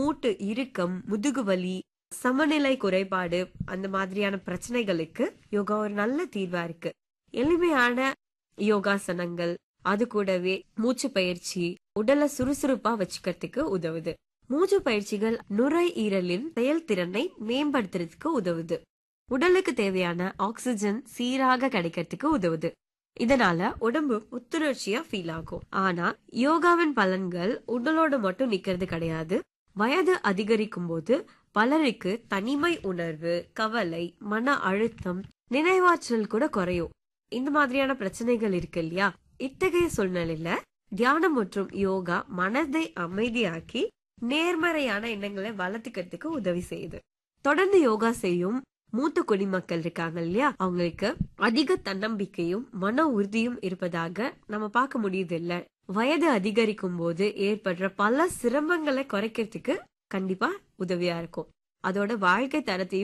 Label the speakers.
Speaker 1: மூட்டு இறுக்கம் முதுகு வலி சமநிலை குறைபாடு அந்த மாதிரியான பிரச்சனைகளுக்கு யோகா ஒரு நல்ல தீர்வா இருக்கு எளிமையான யோகாசனங்கள் அது கூடவே மூச்சு பயிற்சி உடலை சுறுசுறுப்பா வச்சுக்கிறதுக்கு உதவுது மூச்சு பயிற்சிகள் நுரையீரலின் செயல்திறனை மேம்படுத்துறதுக்கு உதவுது உடலுக்கு தேவையான ஆக்சிஜன் சீராக கிடைக்கிறதுக்கு உதவுது இதனால உடம்பு புத்துணர்ச்சியா ஃபீல் ஆகும் ஆனா யோகாவின் பலன்கள் உடலோட மட்டும் நிக்கிறது கிடையாது வயது அதிகரிக்கும் போது பலருக்கு தனிமை உணர்வு கவலை மன அழுத்தம் நினைவாற்றல் கூட குறையும் இந்த மாதிரியான பிரச்சனைகள் இருக்கு இல்லையா இத்தகைய சூழ்நிலையில தியானம் மற்றும் யோகா மனதை அமைதியாக்கி நேர்மறையான எண்ணங்களை வளர்த்துக்கிறதுக்கு உதவி செய்யுது தொடர்ந்து யோகா செய்யும் மூத்த குடிமக்கள் இருக்காங்க இல்லையா அவங்களுக்கு அதிக தன்னம்பிக்கையும் மன உறுதியும் இருப்பதாக நம்ம பார்க்க முடியுது இல்ல வயது அதிகரிக்கும் போது ஏற்படுற பல சிரமங்களை குறைக்கிறதுக்கு கண்டிப்பா உதவியா இருக்கும் அதோட வாழ்க்கை தரத்தையும்